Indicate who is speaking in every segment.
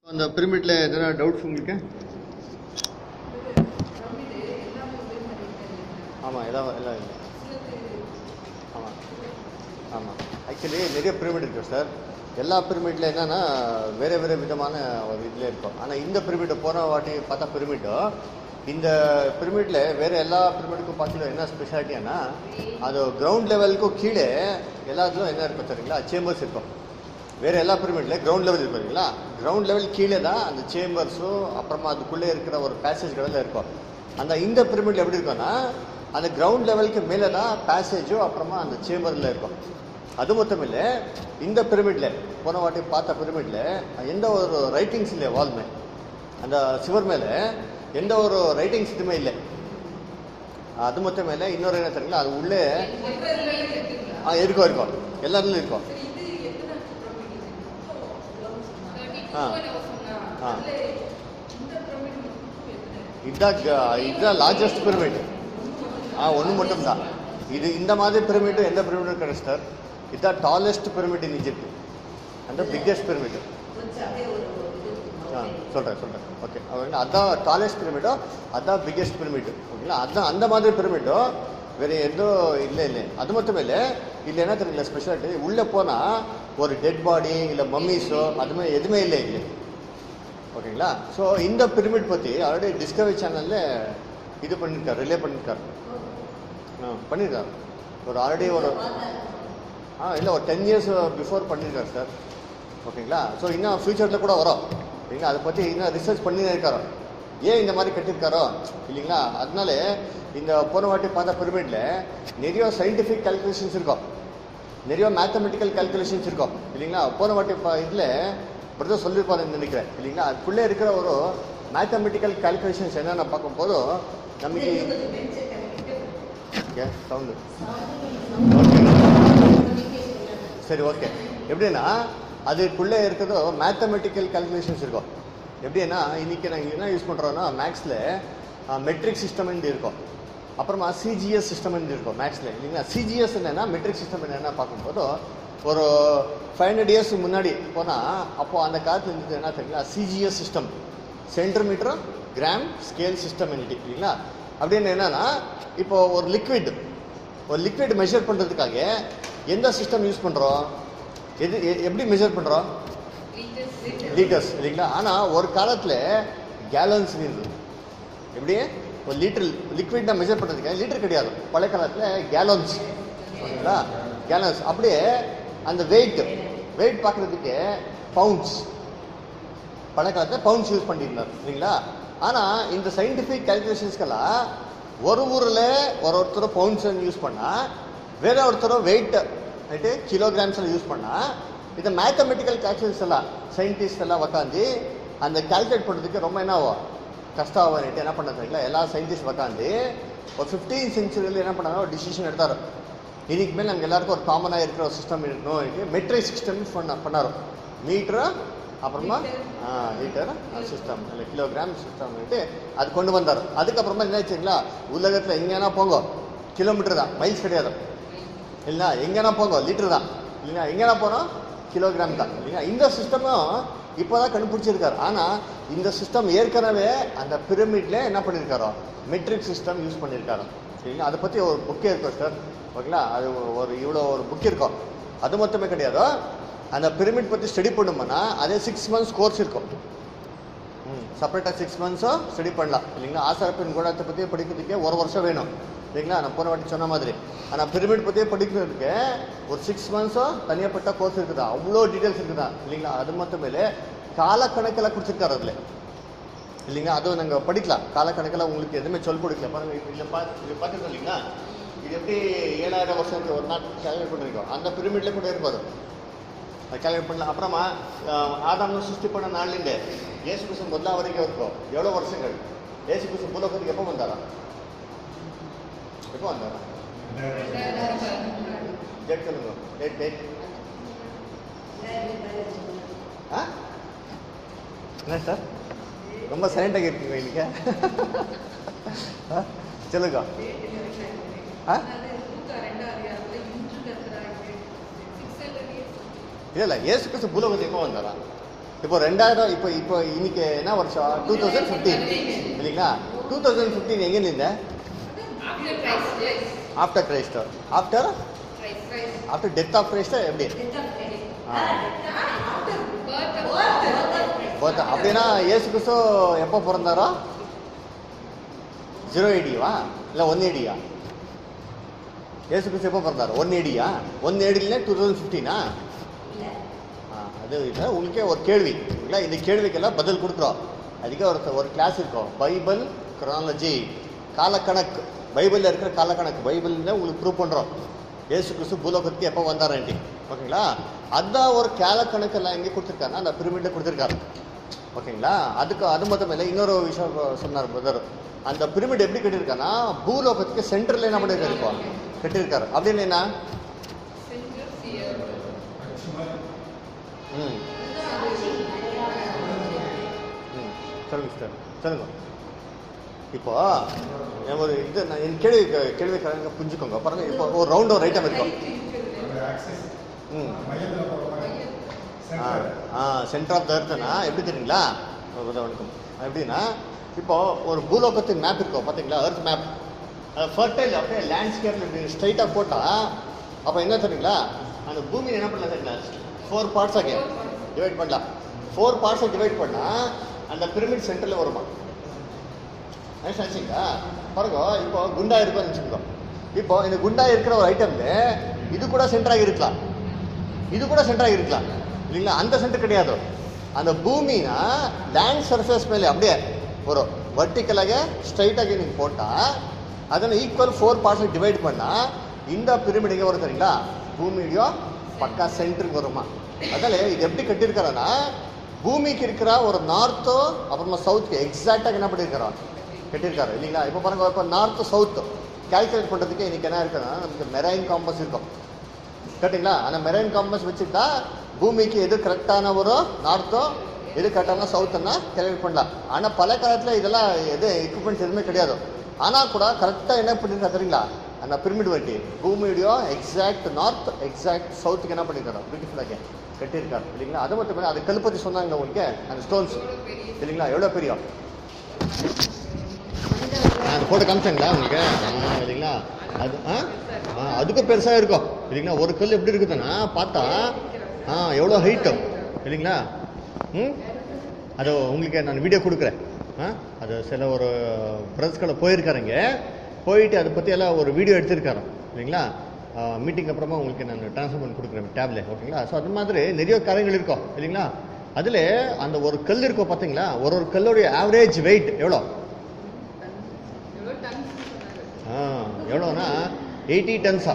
Speaker 1: அந்த பிரமிட்ல எதனா டவுட்ஸ் உங்களுக்கு ஆமாம் எல்லாம் எல்லாம் இல்லை ஆமாம் ஆமாம் ஆக்சுவலி நிறைய பிரமிட் இருக்கு சார் எல்லா பிரமிட்ல என்னன்னா வேற வேற விதமான ஒரு இதில் இருக்கும் ஆனால் இந்த பிரமிட் போன வாட்டி பார்த்தா பிரமிட்டோ இந்த பிரமிட்ல வேற எல்லா பிரமிடுக்கும் பார்த்தீங்கன்னா என்ன ஸ்பெஷாலிட்டியானா அது கிரவுண்ட் லெவலுக்கும் கீழே எல்லாத்துலையும் என்ன இருக்கும் சரிங்களா சேம்பர்ஸ் இருக்கும் வேற எல்லா பிரமிட்ல கிரவுண்ட் லெவல் இருக்கும் இல்லைங்களா கிரவுண்ட் லெவல் கீழே தான் அந்த சேம்பர்ஸும் அப்புறமா அதுக்குள்ளே இருக்கிற ஒரு பேசேஜ்கள் இருக்கும் அந்த இந்த பிரமிட்ல எப்படி இருக்கும்னா அந்த கிரவுண்ட் லெவலுக்கு மேலே தான் பேசேஜும் அப்புறமா அந்த சேம்பரில் இருக்கும் அது மட்டும் இல்லை இந்த பிரமிட்ல போன வாட்டி பார்த்த பிரமிட்ல எந்த ஒரு ரைட்டிங்ஸ் இல்லை வால் மேல் அந்த சிவர் மேலே எந்த ஒரு ரைட்டிங்ஸ் இதுவுமே இல்லை அது மட்டும் இல்லை இன்னொரு என்ன தெரியுங்களா அது உள்ளே ஆ இருக்கும் இருக்கும் எல்லாத்துலையும் இருக்கும் ஆ. ஆ. இதுதான் க- இதுதான் லார்ஜஸ்ட் பிரமிட் ஆ ஒன்று மட்டும் தான் இது இந்த மாதிரி பிரமிட் எந்த பிரமிடும் கிடையாது சார் இதுதான் டாலஸ்ட் பிரமிட் இன் இஜிப்ட் அந்த பிக்கெஸ்ட் பிரமிட் ஆ சொல்கிறேன் சொல்கிறேன் ஓகே அவங்க அதான் டாலஸ்ட் பிரமிடோ அதான் பிக்கெஸ்ட் பிரமிட் ஓகேங்களா அதான் அந்த மாதிரி பிரமிடோ வேற எந்தோ இல்லை இல்லை அது மட்டும் இல்லை இல்லை என்ன தெரியல ஸ்பெஷாலிட்டி உள்ளே போனால் ஒரு டெட் பாடி இல்லை மம்மிஸோ அதுமே எதுவுமே இல்லை இல்லை ஓகேங்களா ஸோ இந்த பிரமிட் பற்றி ஆல்ரெடி டிஸ்கவரி சேனலில் இது பண்ணியிருக்காரு ரிலே பண்ணியிருக்காரு ஆ பண்ணியிருக்காரு ஒரு ஆல்ரெடி ஒரு ஆ இல்லை ஒரு டென் இயர்ஸ் பிஃபோர் பண்ணியிருக்காரு சார் ஓகேங்களா ஸோ இன்னும் ஃப்யூச்சரில் கூட வரும் இல்லைங்களா அதை பற்றி இன்னும் ரிசர்ச் பண்ணினே இருக்காரோ ஏன் இந்த மாதிரி கட்டியிருக்காரோ இல்லைங்களா அதனால இந்த போன வாட்டி பார்த்த பிரமிடில் நிறைய சயின்டிஃபிக் கால்குலேஷன்ஸ் இருக்கும் நிறைய மேத்தமெட்டிக்கல் கால்குலேஷன்ஸ் இருக்கும் இல்லைங்களா போன வாட்டி இதில் பிரதர் சொல்லியிருப்பாருன்னு நினைக்கிறேன் இல்லைங்களா அதுக்குள்ளே இருக்கிற ஒரு மேத்தமெட்டிக்கல் கால்குலேஷன்ஸ் என்னென்ன பார்க்கும்போது நமக்கு ஓகே சவுண்டு ஓகே சரி ஓகே எப்படின்னா அதுக்குள்ளே இருக்கிறதோ மேத்தமெட்டிக்கல் கால்குலேஷன்ஸ் இருக்கும் எப்படின்னா இன்னைக்கு நாங்கள் என்ன யூஸ் பண்ணுறோன்னா மேக்ஸில் மெட்ரிக் சிஸ்டம் இருக்கும் அப்புறமா சிஜிஎஸ் சிஸ்டம் இருக்கும் மேக்ஸில் இல்லைங்களா சிஜிஎஸ் என்னன்னா மெட்ரிக் சிஸ்டம் என்னென்ன பார்க்கும்போது ஒரு ஃபைவ் ஹண்ட்ரட் இயர்ஸ் முன்னாடி போனால் அப்போது அந்த காலத்தில் இருந்தது என்ன தெரியுங்களா CGS system centimetre gram scale system இல்லைங்களா அப்படின்னு என்னன்னா இப்போ ஒரு லிக்விட் ஒரு லிக்விட் மெஷர் பண்ணுறதுக்காக எந்த சிஸ்டம் யூஸ் பண்ணுறோம் எது எ- எப்படி மெஷர் பண்ணுறோம் லீட்டர்ஸ் இல்லைங்களா ஆனால் ஒரு காலத்தில் கேலன்ஸ் இருந்தது எப்படி ஒரு லிட்டர் லிக்விட் மெஷர் பண்ணுறதுக்கு லிட்டர் கிடையாது பழைய காலத்தில் கேலன்ஸ் ஓகேங்களா கேலன்ஸ் அப்படியே அந்த வெயிட் வெயிட் பார்க்குறதுக்கு பவுண்ட்ஸ் பழைய காலத்தில் பவுண்ட்ஸ் யூஸ் பண்ணியிருந்தார் இல்லைங்களா ஆனால் இந்த சயின்டிஃபிக் கால்குலேஷன்ஸ்க்கெல்லாம் ஒரு ஊரில் ஒரு ஒருத்தர் பவுண்ட்ஸ் யூஸ் பண்ணால் வேற ஒருத்தர் வெயிட் ரைட்டு கிலோகிராம்ஸில் யூஸ் பண்ணால் இந்த மேத்தமெட்டிக்கல் கால்குலேஷன்ஸ் எல்லாம் சயின்டிஸ்ட் எல்லாம் உக்காந்து அந்த கால்குலேட் பண்ணுறதுக்கு ரொம்ப என்ன ஆகும் கஷ்டம் ஆகும் ரைட்டு என்ன பண்ணுறதுல எல்லா சயின்டிஸ்ட் உக்காந்து ஒரு ஃபிஃப்டீன் சென்ச்சுரியில் என்ன பண்ணாங்க ஒரு டிசிஷன் எடுத்தார் இதுக்கு மேல் நமக்கு எல்லாருக்கும் ஒரு காமனாக இருக்கிற ஒரு சிஸ்டம் இருக்கணும் மெட்ரிக் சிஸ்டம் பண்ண பண்ணார் மீட்ரு அப்புறமா லிட்டர் சிஸ்டம் இல்லை கிலோகிராம் சிஸ்டம் அது கொண்டு வந்தார் அதுக்கப்புறமா என்ன ஆச்சுங்களா உலகத்தில் எங்கேனா போங்க கிலோமீட்டர் தான் மைல்ஸ் கிடையாது இல்லைங்களா எங்கேனா போங்க லிட்டர் தான் இல்லைங்களா எங்கேனா போனோம் கிலோகிராம் தான் இல்லைங்களா இந்த சிஸ்டமும் இப்போ தான் கண்டுபிடிச்சிருக்காரு ஆனால் இந்த சிஸ்டம் ஏற்கனவே அந்த பிரமிட்ல என்ன பண்ணியிருக்காரோ மெட்ரிக் சிஸ்டம் யூஸ் பண்ணியிருக்காரு சரிங்களா அதை பற்றி ஒரு புக்கே இருக்கும் சார் ஓகேங்களா அது ஒரு இவ்வளோ ஒரு புக் இருக்கும் அது மட்டுமே கிடையாது அந்த பிரமிட் பற்றி ஸ்டடி பண்ணுமோன்னா அதே சிக்ஸ் மந்த்ஸ் கோர்ஸ் இருக்கும் ம் செப்பரேட்டாக சிக்ஸ் மந்த்ஸும் ஸ்டடி பண்ணலாம் இல்லைங்களா ஆசாரப்பின் குணத்தை பற்றி படிக்கிறதுக்கே ஒரு வருஷம் வேணும் இல்லைங்களா நான் போன வாட்டி சொன்ன மாதிரி ஆனால் பிரமிட் பற்றியே படிக்கிறதுக்கு ஒரு சிக்ஸ் மந்த்ஸும் தனியாப்பட்ட கோர்ஸ் இருக்குதா அவ்வளோ டீட்டெயில்ஸ் இருக்குதா இல்லைங்களா அது மட்டும் மேலே காலக்கணக்கில் கொடுத்துருக்காரு அதில் இல்லைங்களா அதுவும் நாங்கள் படிக்கலாம் காலக்கணக்கில் உங்களுக்கு எதுவுமே சொல் கொடுக்கல பாருங்க இப்போ இதில் பார்த்து இது பார்த்துருக்கோம் இல்லைங்களா இது எப்படி ஏழாயிரம் வருஷத்துக்கு ஒரு நாள் கேல்குலேட் பண்ணிருக்கோம் அந்த பிரமிட்ல கூட இருப்பாரு அது கேல்குலேட் பண்ணலாம் அப்புறமா அஹ், ஆதாம்னு சிருஷ்டி பண்ண நாள்லேருந்து ஏசு கிறிஸ்து முதலா வரைக்கும் இருக்கும் எவ்வளோ வருஷங்கள் ஏசு கிறிஸ்து பூலோகத்துக்கு எப்போ வந்தாரா எப்போ வந்தாரா டேட் சொல்லுங்க டேட் டேட் ஆ என்ன சார் ரொம்ப சைலண்டாக இருக்கீங்க இன்னைக்கு ஆ? சொல்லுங்க ஆ இல்லை இல்லை ஏசு கிறிஸ்து பூலோகத்துக்கு எப்போ வந்தாரா இப்போ ரெண்டாயிரம் இப்போ இப்போ இன்னைக்கு என்ன வருஷம் டூ தௌசண்ட் ஃபிஃப்டீன் இல்லைங்களா டூ தௌசண்ட் ஃபிஃப்டீன் எங்கே இருந்த
Speaker 2: After Christ, yes.
Speaker 1: After Christ after
Speaker 2: Christ, Christ.
Speaker 1: After death of Christ எப்படி ஆ.
Speaker 2: Birth of Christ.
Speaker 1: போத்த அப்படின்னா ஏசு கிறிஸ்து எப்போ பிறந்தாரோ ஜீரோ ஏடிவா இல்லை ஒன் ஏடியா ஏசு கிறிஸ்து எப்போ பிறந்தாரு ஒன் ஏடியா ஒன் ஏடியில் டூ தௌசண்ட் ஃபிஃப்டீனா அது இல்லை உங்களுக்கே ஒரு கேள்வி இல்லை இந்த கேள்விக்கெல்லாம் பதில் கொடுக்குறோம் அதுக்கே ஒரு ஒரு கிளாஸ் இருக்கும் பைபிள் குரானலஜி காலக்கணக்கு பைபிளில் இருக்கிற காலக்கணக்கு பைபிளில் உங்களுக்கு ப்ரூவ் பண்ணுறோம் ஏசு கிறிஸ்து பூலோகத்துக்கு எப்போ வந்தாரேன்ட்டி ஓகேங்களா அதான் ஒரு காலக்கணக்கெல்லாம் எங்கே கொடுத்துருக்காருன்னா அந்த பிரமிடில் கொடுத்துருக்காரு ஓகேங்களா அதுக்கு அது மட்டும் இல்லை இன்னொரு விஷயம் சொன்னார் பிரதர் அந்த பிரமிட் எப்படி கட்டியிருக்காருன்னா பூலோகத்துக்கு சென்டரில் என்ன பண்ணியிருக்காரு இப்போ கட்டியிருக்காரு அப்படின்னு என்ன
Speaker 2: Center seer.
Speaker 1: ம் ம் சொல்லுங்க சார் சொல்லுங்க இப்போ என் ஒரு இது நான் என் கேள்வி கேள்வி கலங்க புரிஞ்சுக்கோங்க பாருங்க இப்போ ஒரு ரவுண்ட் ஒரு ஐட்டம் இருக்கும் ம் ஆ ஆ சென்டர் ஆஃப் த எர்த்னா எப்படி தெரியுங்களா ஒரு உதாரணத்துக்கு. எப்படின்னா இப்போ ஒரு பூலோகத்தின் மேப் இருக்கும் பார்த்தீங்களா எர்த் மேப் அது ஃபர்டைல் அப்படியே லேண்ட்ஸ்கேப்பில் இப்படி ஸ்ட்ரைட்டாக போட்டால் அப்போ என்ன தெரியுங்களா அந்த பூமியை என்ன பண்ணலாம் தெரியுங்களா ஃபோர் பார்ட்ஸாக டிவைட் பண்ணலாம் ஃபோர் பார்ட்ஸை டிவைட் பண்ணால் அந்த பிரமிட் சென்டரில் வருமா நினச்சிங்களா பாருங்க இப்போ குண்டா இருக்கும்னு வச்சுக்கோ இப்போ இந்த குண்டா இருக்கிற ஒரு ஐட்டம்ல இது கூட சென்டராக இருக்கலாம் இது கூட சென்டராக இருக்கலாம் இல்லைங்களா அந்த சென்டர் கிடையாது அந்த பூமினா லேண்ட் சர்ஃபேஸ் ಮೇಲೆ அப்படியே ஒரு வர்டிக்கலாக ஸ்ட்ரைட்டாக நீங்கள் போட்டால் ಅದನ್ನು ಈಕ್ವಲ್ ಫೋರ್ ಪಾರ್ಟ್ಸ್ ಡಿವೈಡ್ பண்ணா இந்த பிரமிடுங்க வரும் தெரியுங்களா பூமியோ பக்கா சென்டருக்கு வருமா அதில் இது எப்படி கட்டியிருக்காருன்னா பூமிக்கு இருக்கிற ஒரு நார்த்தோ அப்புறமா சவுத்துக்கு எக்ஸாக்டாக என்ன பண்ணியிருக்கிறோம் கட்டியிருக்காரு இல்லைங்களா இப்போ பாருங்க இப்போ நார்த்து சவுத்து கால்குலேட் பண்ணுறதுக்கு இன்னைக்கு என்ன இருக்குன்னா நமக்கு மெரைன் காம்பஸ் இருக்கும் கரெக்டுங்களா அந்த மெரைன் காம்பஸ் வச்சுட்டா பூமிக்கு எது கரெக்டான ஒரு நார்த்தோ எது கரெக்டான சவுத்துன்னா கேல்குலேட் பண்ணலாம் ஆனால் பல காலத்தில் இதெல்லாம் எது எக்யூப்மெண்ட்ஸ் எதுவுமே கிடையாது ஆனால் கூட கரெக்டாக என்ன பண்ணியிருக்கா தெரியுங்களா அந்த பிரமிட் வட்டி பூமியுடைய எக்ஸாக்ட் நார்த் எக்ஸாக்ட் சவுத்துக்கு என்ன பண்ணியிருக்காரு பியூட்டிஃபுல்லாக கட்டியிருக்காரு இல்லைங்களா அது மட்டும் இல்லை அது கல் பற்றி சொன்னாங்க உங்களுக்கு அந்த ஸ்டோன்ஸ் இல்லைங்களா எவ்வளோ பெரிய ஆ, அந்த ஃபோட்டோ காமிச்சாங்களா உங்களுக்கு ஆ, இல்லைங்களா அது ஆ ஆ அதுக்கும் பெருசாக இருக்கும் இல்லைங்களா ஒரு கல் எப்படி இருக்குதுன்னா பார்த்தா ஆ எவ்வளோ ஹைட்டு இல்லைங்களா ம் அது உங்களுக்கு நான் வீடியோ கொடுக்குறேன் ஆ அது சில ஒரு பிரஸ்களை போயிருக்காருங்க போயிட்டு அதை பற்றி எல்லாம் ஒரு வீடியோ எடுத்திருக்காரு இல்லைங்களா மீட்டிங் அப்புறமா உங்களுக்கு நான் ட்ரான்ஸ்ஃபர் பண்ணி கொடுக்குறேன் டேப்ல ஓகேங்களா ஸோ அது மாதிரி நிறைய காரியங்கள் இருக்கும் இல்லைங்களா அதில் அந்த ஒரு கல் இருக்கும் பார்த்தீங்களா ஒரு ஒரு கல்லுடைய ஆவரேஜ் வெயிட் எவ்வளோ
Speaker 2: எவ்வளோ tons சொன்னாரு?
Speaker 1: ஆ எவ்வளோனா எயிட்டி டன்ஸா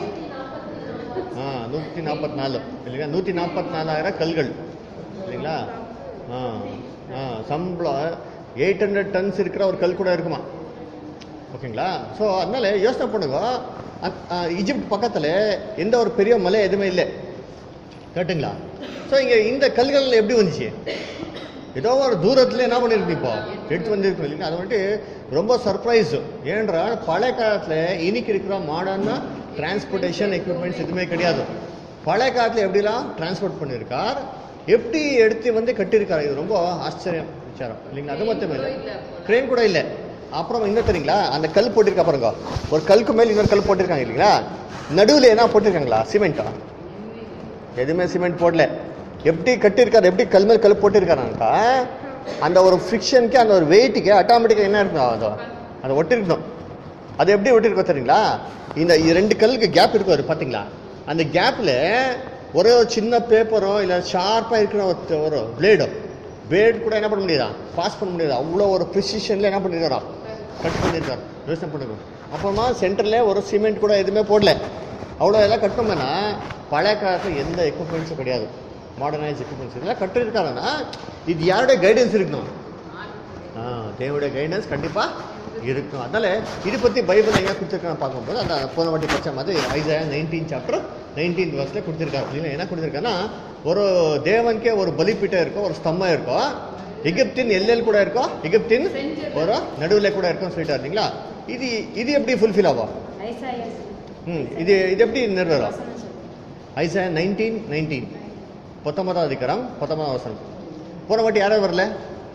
Speaker 1: ஆ நூற்றி நாற்பத்தி நாலு இல்லைங்களா நூற்றி நாற்பத்தி நாலாயிரம் கல்கள் இல்லைங்களா ஆ ஆ சம்பளம் எயிட் ஹண்ட்ரட் டன்ஸ் இருக்கிற ஒரு கல் கூட இருக்குமா ஓகேங்களா ஸோ அதனால யோசனை பண்ணுங்க அத்- ஆ, ஈஜிப்ட் பக்கத்தில் எந்த ஒரு பெரிய மலை எதுவுமே இல்லை கரெக்டுங்களா ஸோ இங்கே இந்த கல்கள் எப்படி வந்துச்சு ஏதோ ஒரு தூரத்தில் என்ன பண்ணிருக்கு இப்போ எடுத்து வந்திருக்கு இல்லைங்களா அது வந்துட்டு ரொம்ப சர்ப்ரைஸ் ஏனென்றால் பழைய காலத்தில் இன்னைக்கு இருக்கிற மாடர்னா டிரான்ஸ்போர்ட்டேஷன் எக்யூப்மெண்ட்ஸ் எதுவுமே கிடையாது பழைய காலத்தில் எப்படிலாம் டிரான்ஸ்போர்ட் பண்ணியிருக்கார் எப்படி எடுத்து வந்து கட்டியிருக்காரு இது ரொம்ப ஆச்சரியம் விசாரம் இல்லைங்களா அது மட்டும் இல்லை ட்ரெயின் கூட இல்லை அப்புறம் என்ன தெரியுங்களா அந்த கல் போட்டிருக்கா பாருங்க ஒரு கல்க்கு மேல் இன்னொரு கல் போட்டிருக்காங்க இல்லைங்களா நடுவில் என்ன போட்டிருக்காங்களா சிமெண்ட்டா எதுவுமே சிமெண்ட் போடல எப்படி கட்டியிருக்காரு எப்படி கல் மேல் கல் போட்டிருக்காருனாக்கா அந்த ஒரு ஃப்ரிக்ஷனுக்கு அந்த ஒரு வெயிட்டுக்கு ஆட்டோமேட்டிக்காக என்ன இருக்கணும் அது அதை ஒட்டிருக்கணும் அது எப்படி ஒட்டிருக்கோம் தெரியுங்களா இந்த இ- ரெண்டு கல்லுக்கு கேப் இருக்கும் அது பார்த்தீங்களா அந்த கேப்பில் ஒரே ஒரு சின்ன பேப்பரோ இல்லை ஷார்ப்பாக இருக்கிற ஒரு ஒரு பிளேடோ பிளேட் கூட என்ன பண்ண முடியாதா பாஸ் பண்ண முடியாது அவ்வளோ ஒரு ப்ரிசிஷனில் என்ன பண்ணிருக்காரா கட் பண்ணியிருக்காரு யோசனை பண்ணுங்க அப்புறமா சென்டரில் ஒரு சிமெண்ட் கூட எதுவுமே போடல அவ்வளோ எல்லாம் கட்டணும்னா பழைய காலத்தில் எந்த எக்யூப்மெண்ட்ஸும் கிடையாது மாடர்னைஸ் எக்யூப்மெண்ட்ஸ் இதெல்லாம் கட்டிருக்காங்கன்னா இது யாருடைய கைடன்ஸ் இருக்கணும் ஆ தேவனுடைய கைடன்ஸ் கண்டிப்பாக இருக்கும் அதனால இது பற்றி பைபிள் எங்கே கொடுத்துருக்காங்க பார்க்கும்போது அந்த போன வாட்டி படிச்ச மாதிரி ஐசாயா நைன்டீன் சாப்டர் நைன்டீன் வருஷத்தில் கொடுத்துருக்காரு இல்லைங்களா என்ன கொடுத்துருக்காங்கன்னா ஒரு தேவனுக்கே ஒரு பலிப்பீட்டம் இருக்கும் ஒரு ஸ்தம்பம் இருக்கும் எகிப்தின் எல்லையில் கூட இருக்கும் எகிப்தின் ஒரு நடுவில் கூட இருக்கும் சொல்லிட்டாரு இல்லைங்களா இது இது எப்படி ஃபுல்ஃபில் ஆகும்
Speaker 3: ஐசாயாஸ்
Speaker 1: ம் இது இது எப்படி நிறைவேறும்
Speaker 3: வசனம் சொல்லு.
Speaker 1: ஐசா நைன்டீன் நைன்டீன் பத்தொன்பதாம் அதிகாரம் பத்தொன்பதாம் வசனம் போன வாட்டி யாரும் வரல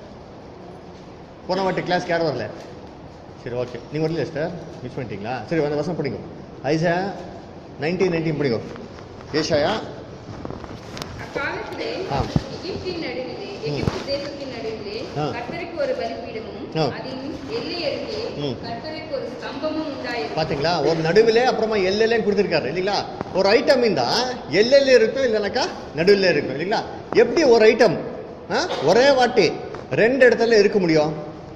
Speaker 1: போன வாட்டி கிளாஸ்க்கு யாரும் வரல சரி ஓகே நீங்கள் வரல சார் மிஸ் பண்ணிட்டீங்களா சரி அந்த வருஷம் படிங்க ஐசா நைன்டீன் நைன்டீன் படிங்க ஏஷாயா
Speaker 2: அக்காலத்திலே
Speaker 1: ஆ.
Speaker 2: எகிப்தின் நடுவிலே எகிப்து தேசத்தின் நடுவிலே
Speaker 1: ஆ.
Speaker 2: கர்த்தருக்கு ஒரு பலிபீடமும்
Speaker 1: ஆ.
Speaker 2: அதன் எல்லை அருகே
Speaker 1: ம்.
Speaker 2: கர்த்தருக்கு ஒரு ஸ்தம்பமும் உண்டாயிருக்கும்
Speaker 1: பாத்தீங்களா ஒரு நடுவில் அப்புறமா எல்லையிலே கொடுத்துருக்காரு இல்லைங்களா ஒரு ஐட்டம் இருந்தா எல்லையில இருக்கும் இல்லைனாக்கா நடுவில் இருக்கும் இல்லைங்களா எப்படி ஒரு ஐட்டம் ஒரே வாட்டி ரெண்டு இடத்துல இருக்க முடியும்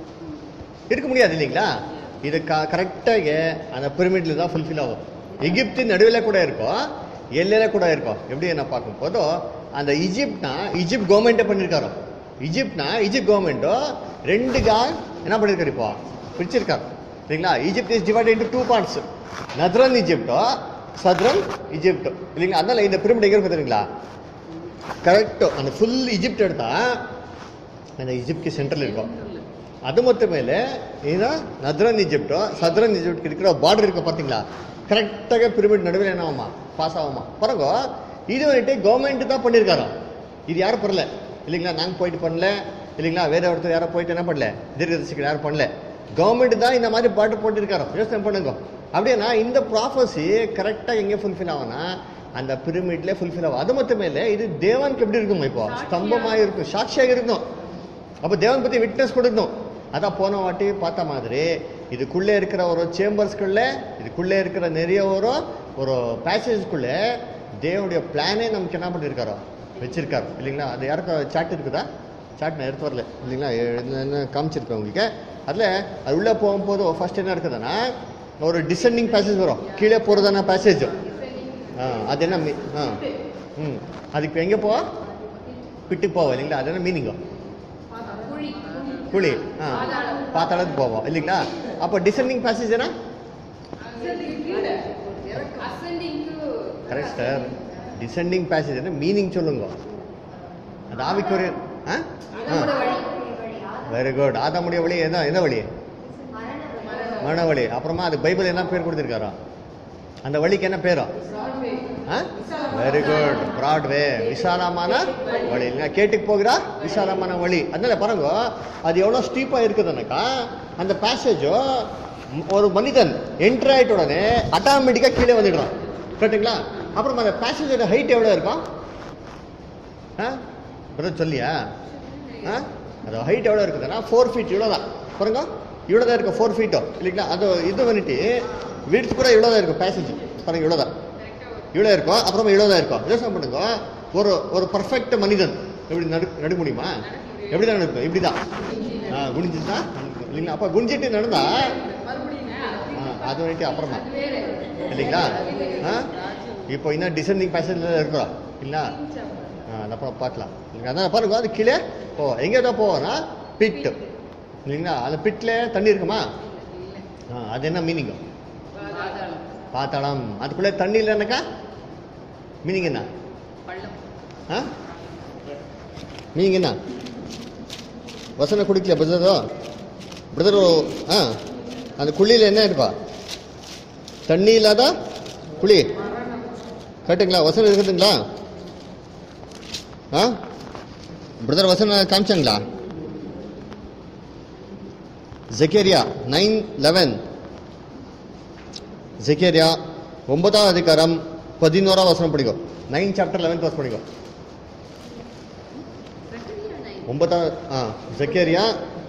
Speaker 1: இருக்க முடியாது இல்லைங்களா இது கரெக்டாக அந்த பிரமிட்ல தான் ஃபுல்ஃபில் ஆகும் எகிப்தின் நடுவில் கூட இருக்கும் எல்லையில கூட இருக்கும் எப்படி என்ன பார்க்கும் போதோ அந்த இஜிப்ட்னா இஜிப்ட் கவர்மெண்ட்டே பண்ணியிருக்காரோ இஜிப்ட்னா இஜிப்ட் கவர்மெண்ட்டோ ரெண்டு கா என்ன பண்ணியிருக்காரு இப்போ பிரிச்சிருக்காரு சரிங்களா Egypt is divide into two parts northern இஜிப்டோ சத்ரன் இஜிப்டோ இல்லைங்களா அதனால இந்த பிரமிட் எங்கே இருக்கும் தெரியுங்களா கரெக்டோ அந்த ஃபுல் இஜிப்ட் எடுத்தா அந்த இஜிப்ட்க்கு சென்டரில் இருக்கும் அது மட்டும் மேலே ஏன்னா நத்ரன் இஜிப்டோ சத்ரன் இஜிப்ட் இருக்கிற பார்டர் இருக்கு பார்த்தீங்களா கரெக்டாக பிரமிட் நடுவில் என்ன ஆகுமா பாஸ் ஆகுமா பாருங்க இது வந்துட்டு கவர்மெண்ட் தான் பண்ணியிருக்காரோ இது யாரும் பண்ணல இல்லைங்களா நாங்கள் போயிட்டு பண்ணல இல்லைங்களா வேற ஒருத்தர் யாரும் போயிட்டு என்ன பண்ணல தீர்க்கதரிசிகள் யாரும் பண்ணல கவர்மெண்ட் தான் இந்த மாதிரி பாட்டு போட்டிருக்காரோ யோசனை பண்ணுங்க அப்படின்னா இந்த ப்ராஃபஸி கரெக்டாக எங்கே ஃபுல்ஃபில் ஆகும்னா அந்த பிரமிட்ல ஃபுல்ஃபில் ஆகும் அது மட்டுமே இல்லை இது தேவனுக்கு எப்படி இருக்கும் இப்போ ஸ்தம்பமாக இருக்கும் சாட்சியாக இருக்கும் அப்போ தேவன் பற்றி விட்னஸ் கொடுக்கணும் அதான் போன வாட்டி பார்த்த மாதிரி இதுக்குள்ளே இருக்கிற ஒரு சேம்பர்ஸ்குள்ளே இதுக்குள்ளே இருக்கிற நிறைய ஒரு ஒரு பேசேஜ்குள்ளே தேவனுடைய பிளானே நமக்கு என்ன பண்ணியிருக்காரோ வச்சிருக்காரு இல்லைங்களா அது யாருக்கும் சாட் இருக்குதா சாட் நான் எடுத்து வரல இல்லைங்களா எ- என்ன காமிச்சிருக்கேன் உங்களுக்கு அதில் அது உள்ளே போகும்போது ஃபர்ஸ்ட் என்ன இருக்குதுன்னா ஒரு டிசெண்டிங் பேசேஜ் வரும் கீழே போகிறதான பேசேஜ் ஆ அது என்ன மீ ஆ ம் அதுக்கு எங்கே போவா பிட்டுக்கு போவோம் இல்லைங்களா அது என்ன மீனிங்கோ
Speaker 2: குழி
Speaker 1: குழி ஆ பாத்தாளத்துக்கு போவோம் இல்லைங்களா அப்போ டிசெண்டிங் பேசேஜ் என்ன
Speaker 2: ascending to
Speaker 1: correct sir descending passage என்ன மீனிங் சொல்லுங்க அது ஆவிக்குரிய ஆ
Speaker 2: அதோட வழி
Speaker 1: வெரி குட் ஆதாமுடைய வழி என்ன என்ன வழி மரண வழி அப்புறமா அது பைபிள் என்ன பேர் கொடுத்துருக்காரோ அந்த வழிக்கு என்ன பேரோ வெரி குட் பிராட்வே விசாலமான வழி இல்லைங்க கேட்டுக்கு போகிறா விசாலமான வழி அதனால பாருங்க அது எவ்வளோ ஸ்டீப்பாக இருக்குதுனாக்கா அந்த பேசேஜோ ஒரு மனிதன் என்ட்ரு ஆயிட்ட உடனே ஆட்டோமேட்டிக்காக கீழே வந்துடுறான் கரெக்டுங்களா அப்புறம் அந்த பேசேஜோட ஹைட் எவ்வளோ இருக்கும் ஆ பிரதர் சொல்லியா ஆ அது ஹைட் எவ்வளோ இருக்குதுன்னா ஃபோர் ஃபீட் இவ்வளோ தான் பாருங்க இவ்வளோ தான் இருக்கும் ஃபோர் ஃபீட்டோ இல்லைங்களா அது இது வந்துட்டு வீட்டு கூட இவ்வளோ தான் இருக்கும் பேசேஜ் பாருங்க இவ்வளோ தான் இவ்வளோ இருக்கும் அப்புறமா இவ்வளோ தான் இருக்கும் யோசனை பண்ணுங்க ஒரு ஒரு பர்ஃபெக்ட் மனிதன் எப்படி நடு நடு முடியுமா எப்படி தான் நடக்கும் இப்படி தான் ஆ குனிஞ்சு தான் நடக்கும். இல்லைங்களா அப்போ குனிஞ்சிட்டு நடந்தா ஆ, அது வந்துட்டு அப்புறமா இல்லைங்களா ஆ இப்போ இன்னும் டிசெண்டிங் பேசேஜில் இருக்கிறோம் இல்லைங்களா ஆ அது அப்புறம் பார்க்கலாம் இல்லைங்க அதான் பாருங்க அது கீழே போ எங்கே தான் போவோம்னா பிட் இல்லைங்களா அந்த பிட்டில் தண்ணி இருக்குமா ஆ அது என்ன மீனிங் பாத்தாளம் அதுக்குள்ளே தண்ணி இல்லைனாக்கா மீனிங் என்ன
Speaker 2: பள்ளம்
Speaker 1: ஆ மீனிங் என்ன வசனம் குடிக்கல பிரதரோ பிரதரோ ஆ அந்த குழியில் என்ன இருப்பா தண்ணி இல்லாத குழி கரெக்டுங்களா வசனம் இருக்குதுங்களா ஆ பிரதர் வசனம் காமிச்சாங்களா ஜெகேரியா நைன் லெவன் ஜெகேரியா ஒன்பதாம் அதிகாரம் பதினோராம் வசனம் படிக்கும் நைன் சாப்டர் லெவன்த் வசனம் படிக்கும் ஒன்பதாம் ஆ ஜக்கேரியா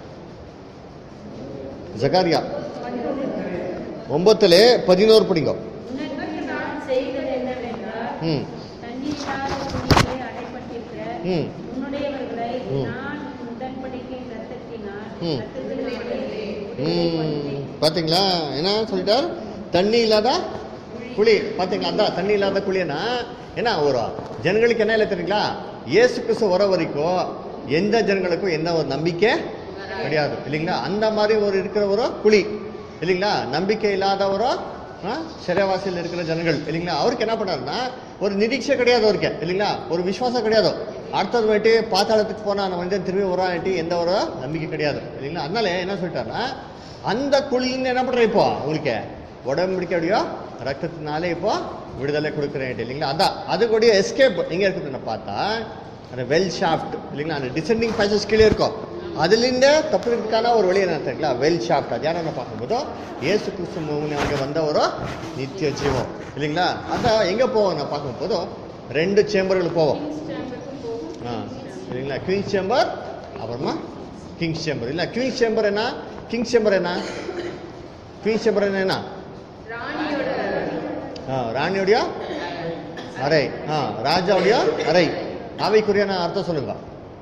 Speaker 1: ஜகாரியா ஒன்பத்துல பதினோரு படிங்க
Speaker 3: உனக்கு நான் செய்தது என்னவென்றால்,
Speaker 1: ம்
Speaker 3: தண்ணீரால் குழியிலே அடைபட்டிருக்கிற
Speaker 1: ம்
Speaker 3: உன்னுடையவர்களை
Speaker 1: ம்.
Speaker 3: நான் உடன்படிக்கை இரத்தத்தினால்
Speaker 1: ம்.
Speaker 3: இரத்தத்தினாலே
Speaker 1: ம்
Speaker 3: விடுதலைப்படுத்தி,
Speaker 1: பாத்தீங்களா என்ன சொல்லிட்டார் தண்ணி இல்லாத குழி பாத்தீங்களா அதான் தண்ணி இல்லாத குழினா என்ன ஒரு ஜனங்களுக்கு என்ன இல்லை தெரியுங்களா இயேசு கிறிஸ்து வர வரைக்கும் எந்த ஜனங்களுக்கும் எந்த ஒரு நம்பிக்கை கிடையாது இல்லைங்களா அந்த மாதிரி ஒரு இருக்கிற ஒரு குழி இல்லைங்களா நம்பிக்கை இல்லாத ஒரு ஆ, சிறைவாசியில் இருக்கிற ஜனங்கள் இல்லைங்களா அவருக்கு என்ன பண்ணாருன்னா ஒரு நிரீட்சை கிடையாது அவருக்கு இல்லைங்களா ஒரு விசுவாசம் கிடையாது அடுத்தது வந்துட்டு பாத்தாளத்துக்கு போனால் அந்த மனிதன் திரும்பி வரான்ட்டு எந்த ஒரு நம்பிக்கை கிடையாது இல்லைங்களா அதனால என்ன சொல்லிட்டாருன்னா அந்த குழின்னு என்ன பண்ணுறேன் இப்போ உங்களுக்கு உடம்புடிக்கையோ ரத்தத்தினாலே இப்போ விடுதலை கொடுக்குறேன் இல்லைங்களா அதான் அது கூடிய எஸ்கேப் எங்கே இருக்குதுன்னு பார்த்தா அந்த வெல் ஷாஃப்ட் இல்லைங்களா அந்த டிசெண்டிங் பேசஸ் கீழே இருக்கும் அதுலேருந்து தப்புறதுக்கான ஒரு வழி என்ன தெரியுங்களா வெல் ஷாஃப்ட் அது யாரும் பார்க்கும்போது ஏசு கிறிஸ்து மூலியமாக வந்த ஒரு நித்திய ஜீவம் இல்லைங்களா அதான் எங்கே போவோம் நான் பார்க்கும்போது ரெண்டு சேம்பர்கள் போவோம் ஆ சரிங்களா குயின்ஸ் சேம்பர் அப்புறமா கிங்ஸ் சேம்பர் இல்லை குயின்ஸ் சேம்பர் என்ன கிங்ஸ் சேம்பர் என்ன குயின்ஸ் சேம்பர் என்ன
Speaker 2: ராணியோட
Speaker 1: ஆ ராணியோடைய அறை ஆ ராஜாவுடைய அறை அவைக்குரியான அர்த்தம் சொல்லுங்க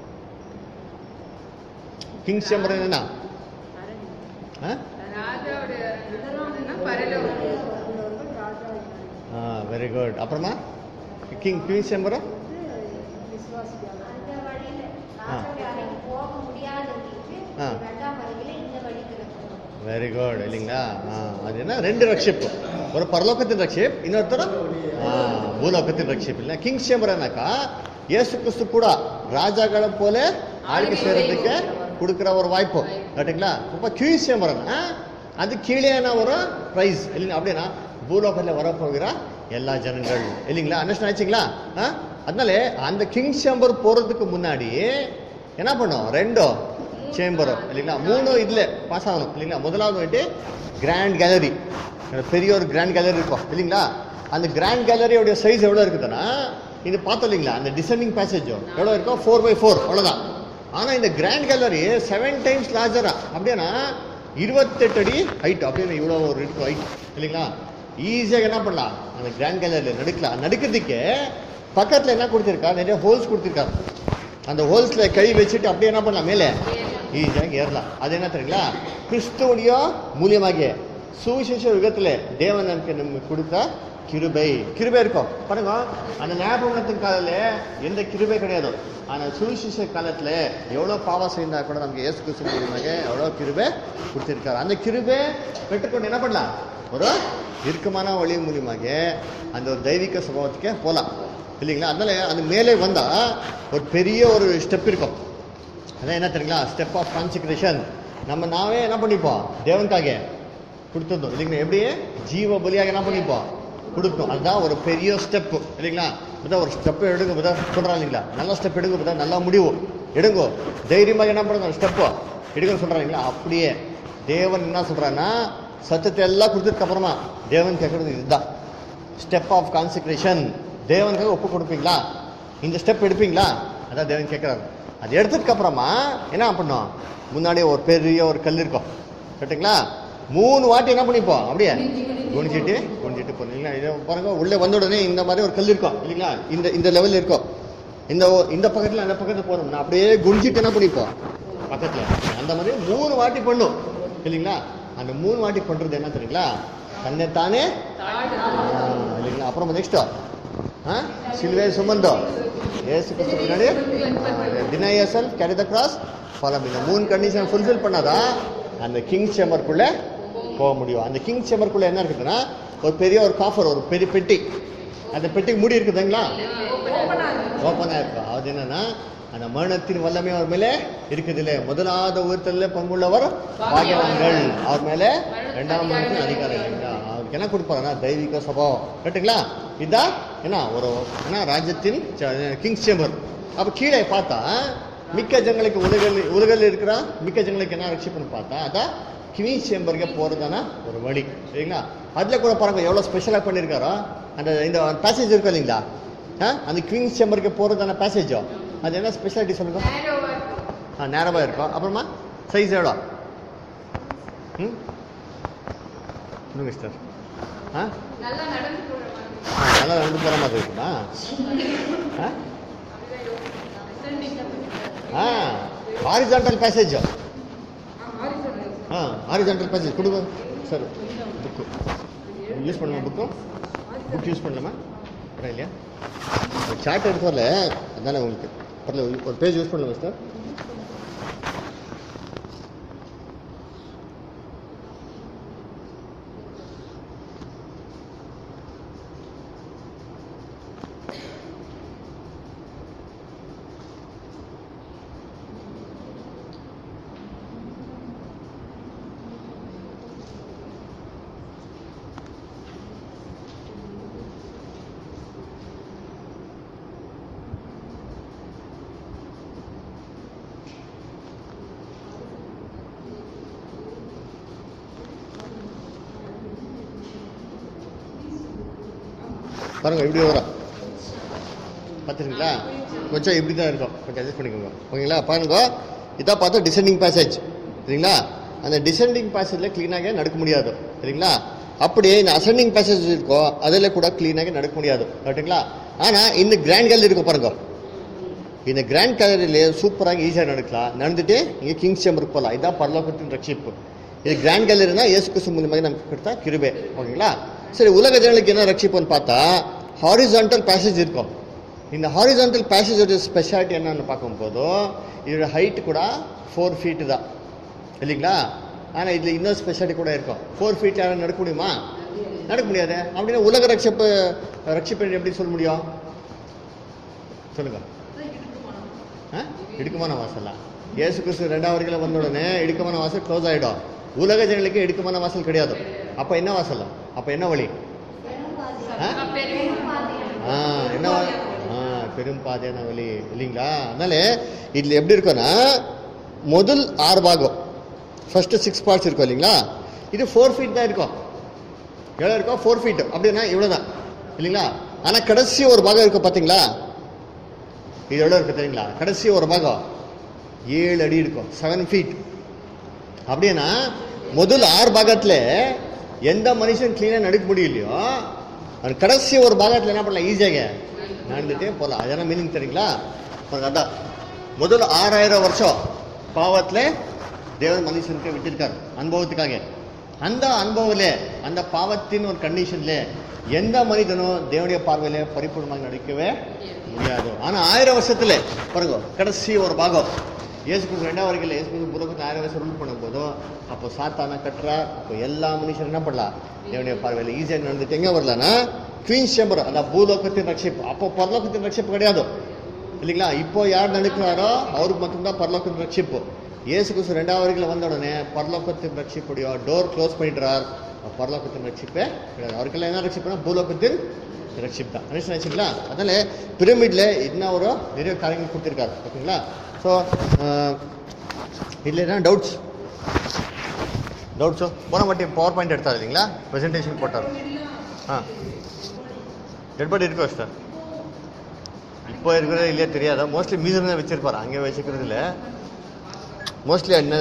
Speaker 1: கிங்ஸ் சேம்பர் என்ன ஆ
Speaker 2: ராஜாவோட பரலோகம்
Speaker 1: ஆ வெரி குட் அப்புறமா கிங் குயின்ஸ் சேம்பர்
Speaker 4: அந்த வழியில
Speaker 1: ஆ.
Speaker 4: ராஜாவுடைய அறைக்கு போக முடியாதவங்களுக்கு
Speaker 1: ஆ.
Speaker 4: ரெண்டாம் வரையில இந்த வழி திறக்கணும்
Speaker 1: வெரி குட் இல்லைங்களா ஆ அது என்ன ரெண்டு ரக்ஷிப் ஒரு பரலோகத்தின் ரக்ஷிப் இன்னொருத்தர் ஆ பூலோகத்தின் ரக்ஷிப் இல்லை கிங்ஸ் சேம்பர் என்னக்கா இயேசு கிறிஸ்து கூட ராஜாக்களை போல ஆளுகை செய்யறதுக்கு கொடுக்குற ஒரு வாய்ப்பு கரெக்டுங்களா இப்போ கிங்ஸ் சேம்பர் அது கீழேயான ஒரு ப்ரைஸ் இல்லைங்களா அப்படின்னா பூலோகத்தில் வரப்போகிற எல்லா ஜனங்கள் இல்லைங்களா அண்டர்ஸ்டாண்ட் ஆச்சுங்களா ஆ அதனால அந்த கிங்ஸ் சேம்பர் போகிறதுக்கு முன்னாடி என்ன பண்ணோம் ரெண்டோ சேம்பர் இல்லைங்களா மூணு இதில் பாஸ் ஆகணும் இல்லைங்களா முதலாவது வந்துட்டு கிராண்ட் கேலரி பெரிய ஒரு கிராண்ட் கேலரி இருக்கும் இல்லைங்களா அந்த கிராண்ட் கேலரியோடைய சைஸ் எவ்வளோ இருக்குதுன்னா இது பார்த்தோம் இல்லைங்களா அந்த டிசெண்டிங் பேசேஜ் எவ்வளோ இருக்கும் ஃபோர் பை ஃபோர் அவ்வளோதான் ஆனால் இந்த கிராண்ட் கேலரி செவன் டைம்ஸ் லார்ஜரா அப்படின்னா இருபத்தெட்டு அடி ஹைட் அப்படின்னு இவ்வளோ ஒரு இருக்கும் ஹைட் இல்லைங்களா ஈஸியாக என்ன பண்ணலாம் அந்த கிராண்ட் கேலரியில் நடுக்கலாம் நடுக்கிறதுக்கு பக்கத்தில் என்ன கொடுத்துருக்கா நிறைய ஹோல்ஸ் கொடுத்துருக்காரு அந்த ஹோல்ஸ்ல கை வச்சுட்டு அப்படியே என்ன பண்ணலாம் மேலே ஈஸியாக ஏறலாம் அது என்ன தெரியுங்களா கிறிஸ்துவனுடைய மூலியமாக சுவிசேஷ யுகத்தில் தேவன் நமக்கு நமக்கு கொடுத்த கிருபை கிருபை இருக்கும் பாருங்க அந்த ஞாபகத்தின் காலத்தில் எந்த கிருபை கிடையாது ஆனால் சுவிசேஷ காலத்தில் எவ்வளோ பாவம் செய்தா கூட நமக்கு இயேசு கிறிஸ்து மூலியமாக எவ்வளோ கிருபை கொடுத்திருக்காரு அந்த கிருபை பெற்றுக்கொண்டு என்ன பண்ணலாம் ஒரு இறுக்கமான வழி மூலியமாக அந்த ஒரு தெய்வீக சுபாவத்துக்கே போகலாம் இல்லைங்களா அதனால அது மேலே வந்தால் ஒரு பெரிய ஒரு ஸ்டெப் இருக்கும் அதான் என்ன தெரியுங்களா ஸ்டெப் ஆஃப் கான்சிக்ரேஷன் நம்ம நாவே என்ன பண்ணிப்போம் தேவனுக்காக கொடுத்துருந்தோம் இல்லைங்களா எப்படி ஜீவ பலியாக என்ன பண்ணிப்போம் கொடுத்தோம் அதுதான் ஒரு பெரிய ஸ்டெப்பு இல்லைங்களா அதான் ஒரு ஸ்டெப் எடுங்க பதா சொல்கிறாங்க இல்லைங்களா நல்ல ஸ்டெப் எடுங்க பதா நல்லா முடிவு எடுங்கோ தைரியமாக என்ன பண்ணுங்க ஸ்டெப்போ எடுங்கன்னு சொல்கிறாங்களா அப்படியே தேவன் என்ன சொல்கிறான்னா சத்தத்தை எல்லாம் கொடுத்ததுக்கு அப்புறமா தேவன் கேட்குறது இதுதான் ஸ்டெப் ஆஃப் கான்சிக்ரேஷன் தேவனுக்காக ஒப்பு கொடுப்பீங்களா இந்த ஸ்டெப் எடுப்பீங்களா அதான் தேவன் கேட்குறாரு அது எடுத்ததுக்கு அப்புறமா என்ன பண்ணும் முன்னாடியே ஒரு பெரிய ஒரு கல் இருக்கும் கரெக்டுங்களா மூணு வாட்டி என்ன பண்ணிப்போம் அப்படியே குனிச்சிட்டு குனிச்சிட்டு போகணும் இல்லைங்களா இதை பாருங்க உள்ளே வந்த உடனே இந்த மாதிரி ஒரு கல் இருக்கும் இல்லைங்களா இந்த இந்த லெவலில் இருக்கும் இந்த ஓ- இந்த பக்கத்தில் அந்த பக்கத்தில் போகணும் நான் அப்படியே குனிச்சிட்டு என்ன பண்ணிப்போம் பக்கத்தில் அந்த மாதிரி மூணு வாட்டி பண்ணும் இல்லைங்களா அந்த மூணு வாட்டி பண்ணுறது என்ன தெரியுங்களா தன்னைத்தானே ஆ, இல்லைங்களா அப்புறம் நெக்ஸ்ட் ஆ சிலுவை சுமந்தோம் ஏசு கிறிஸ்து பின்னாடி deny self carry the cross follow இந்த மூணு கண்டிஷன் ஃபுல்ஃபில் பண்ணாதான் அந்த கிங் சேம்பருக்குள்ளே போக முடியும் அந்த கிங் சேம்பருக்குள்ளே என்ன இருக்குதுன்னா ஒரு பெரிய ஒரு காஃபர் ஒரு பெரிய பெட்டி அந்த பெட்டி மூடி இருக்குதுங்களா ஓப்பனாக இருக்கும் அது என்னன்னா அந்த மரணத்தின் வல்லமை அவர் மேலே இருக்குதுல்ல முதலாவது உயிர்த்தலில் பங்குள்ளவர் பாகியவான்கள் அவர் மேலே ரெண்டாம் மரணத்தின் அதிகாரம் இல்லைங்களா அவருக்கு என்ன கொடுப்பாருன்னா தெய்வீக சபாவம் கரெக்டுங்களா இதான் என்ன ஒரு என்ன ராஜ்யத்தின் கிங்ஸ் சேம்பர் அப்போ கீழே பார்த்தா மிக்க ஜனங்களுக்கு உலகில் உலகில் இருக்கிற மிக்க ஜனங்களுக்கு என்ன ரட்சிப்புன்னு பார்த்தா அதான் கிவீன் சேம்பருக்கு போகிறதான ஒரு வழி சரிங்களா அதில் கூட பாருங்க எவ்வளோ ஸ்பெஷலாக பண்ணியிருக்காரோ அந்த இந்த பேசேஜ் இருக்கும் இல்லைங்களா ஆ அந்த குவீன்ஸ் சேம்பருக்கு போகிறதான பேசேஜோ அது என்ன ஸ்பெஷாலிட்டி சொல்லுங்க
Speaker 2: நேரோவா இருக்கும்
Speaker 1: ஆ நேரமாக இருக்கும் அப்புறமா சைஸ் எவ்வளோ ம் இன்னும் மிஸ்டர் ஆ
Speaker 2: நல்லா நடந்து போற மாதிரி
Speaker 1: ஆ, நல்லா நடந்து போகிற மாதிரி இருக்குமா ஆ ஆ ஹாரிசான்டல் பேசேஜ் ஆ ஹாரிசான்டல் பேசேஜ் கொடுங்க சார் புக்கு யூஸ் பண்ணுமா புக்கு புக் யூஸ் பண்ணலாமா அப்புறம் இல்லையா சார்ட் எடுத்து வரல அதனால உங்களுக்கு பரவாயில்ல ஒரு பேஜ் யூஸ் பண்ணலாமா சார் பாருங்க இப்படி வரும் பார்த்துருங்களா கொஞ்சம் இப்படி தான் இருக்கும் கொஞ்சம் அட்ஜஸ்ட் பண்ணிக்கோங்க ஓகேங்களா பாருங்க இதான் பார்த்தா டிசெண்டிங் பேசேஜ் சரிங்களா அந்த டிசெண்டிங் பேசேஜில் க்ளீனாக நடக்க முடியாது சரிங்களா அப்படியே இந்த அசெண்டிங் பேசேஜ் இருக்கோ அதில் கூட க்ளீனாக நடக்க முடியாது கரெக்டுங்களா ஆனால் இந்த கிராண்ட் கேலரி இருக்கும் பாருங்க இந்த கிராண்ட் கேலரியிலே சூப்பராக ஈஸியாக நடக்கலாம் நடந்துட்டு இங்கே கிங்ஸ் சேம்பருக்கு போகலாம் இதான் பரலோகத்தின் ரட்சிப்பு இது கிராண்ட் கேலரினா இயேசு கிறிஸ்து மூலியமாக நமக்கு கொடுத்தா கிருபை ஓகேங்களா சரி உலக ஜனங்களுக்கு என்ன ரட்சிப்புன்னு பார்த்தா ஹாரிசான்டல் பேசேஜ் இருக்கும் இந்த ஹாரிசான்டல் பேசேஜோட ஸ்பெஷாலிட்டி என்னன்னு பார்க்கும்போது இதோட ஹைட் கூட ஃபோர் ஃபீட்டு தான் இல்லைங்களா ஆனால் இதில் இன்னொரு ஸ்பெஷாலிட்டி கூட இருக்கும் ஃபோர் ஃபீட் யாரும் நடக்க முடியுமா நடக்க முடியாது அப்படின்னா உலக ரட்சிப்பு ரட்சிப்பு எப்படி சொல்ல முடியும் சொல்லுங்க ஆ? இடுக்கமான வாசலா இயேசு கிறிஸ்து ரெண்டாவது வரைக்கும் வந்த உடனே இடுக்கமான வாசல் க்ளோஸ் ஆகிடும் உலக ஜனங்களுக்கு இடுக்கமான வாசல் கிடையாது அப்போ என்ன வாசல் அப்போ என்ன வழி ஆ? ஆ என்ன வா- ஆ பெரும் பாதையான வழி இல்லைங்களா அதனால இதில் எப்படி இருக்கும்னா முதல் ஆறு பாகம் ஃபர்ஸ்ட் சிக்ஸ் பார்ட்ஸ் இருக்கும் இல்லைங்களா இது ஃபோர் ஃபீட் தான் இருக்கும் எவ்வளோ இருக்கும் ஃபோர் ஃபீட் அப்படின்னா இவ்வளோ தான் இல்லைங்களா ஆனால் கடைசி ஒரு பாகம் இருக்கும் பார்த்தீங்களா இது எவ்வளோ இருக்கு தெரியுங்களா கடைசி ஒரு பாகம் ஏழு அடி இருக்கும் செவன் ஃபீட் அப்படின்னா முதல் ஆறு பாகத்தில் எந்த மனுஷன் க்ளீனாக நடக்க முடியலையோ அது கடைசி ஒரு பாகத்தில் என்ன பண்ணலாம் ஈஸியாக நடந்துட்டே போகலாம் அதெல்லாம் மீனிங் தெரியுங்களா பாருங்க, அதான் முதல் ஆறாயிரம் வருஷம் பாவத்தில் தேவன் மனுஷனுக்கு விட்டிருக்காரு அனுபவத்துக்காக அந்த அனுபவத்தில் அந்த பாவத்தின் ஒரு கண்டிஷன்ல எந்த மனிதனும் தேவனுடைய பார்வையில பரிபூர்ணமாக நடிக்கவே முடியாது ஆனா ஆயிரம் வருஷத்துல பாருங்க கடைசி ஒரு பாகம் இயேசு கிறிஸ்து ரெண்டாவது வரைக்கும் இயேசு கிறிஸ்து புலகத்தில் ஆயிரம் வருஷம் ரூல் பண்ணும்போதும் அப்போ சாத்தான கட்டுறார் அப்போ எல்லா மனுஷரும் என்ன பண்ணலாம் தேவனுடைய பார்வையில் ஈஸியாக நடந்துட்டு எங்கே வரலான்னா குவீன் சேம்பர் அந்த பூலோகத்தின் ரட்சிப்பு அப்போ பரலோகத்தின் ரட்சிப்பு கிடையாது இல்லைங்களா இப்போ யார் நடக்கிறாரோ அவருக்கு மட்டும்தான் பரலோகத்தின் ரட்சிப்பு இயேசு கிறிஸ்து ரெண்டாவது வரைக்கும் வந்த உடனே பரலோகத்தின் ரட்சிப்புடைய டோர் க்ளோஸ் பண்ணிடுறார் பரலோகத்தின் ரட்சிப்பே கிடையாது அவருக்கெல்லாம் என்ன ரட்சிப்புனா பூலோகத்தின் ரட்சிப் தான் அண்டர்ஸ்டாண்ட் ஆச்சுங்களா அதனால பிரமிட்ல இன்னும் ஒரு நிறைய காரியங்கள் கொடுத்துருக்காரு ஓகேங்களா ஸோ இதில் என்ன டவுட்ஸ் டவுட்ஸோ போன வாட்டி பவர் பாயிண்ட் எடுத்தார் இல்லைங்களா ப்ரெசன்டேஷன் போட்டார் ஆ டெட் பாடி இருக்கோ சார் இப்போ இருக்கிறது இல்லையா தெரியாதா மோஸ்ட்லி மியூசியம் தான் வச்சிருப்பாரு அங்கே வச்சுக்கிறது இல்லை மோஸ்ட்லி என்ன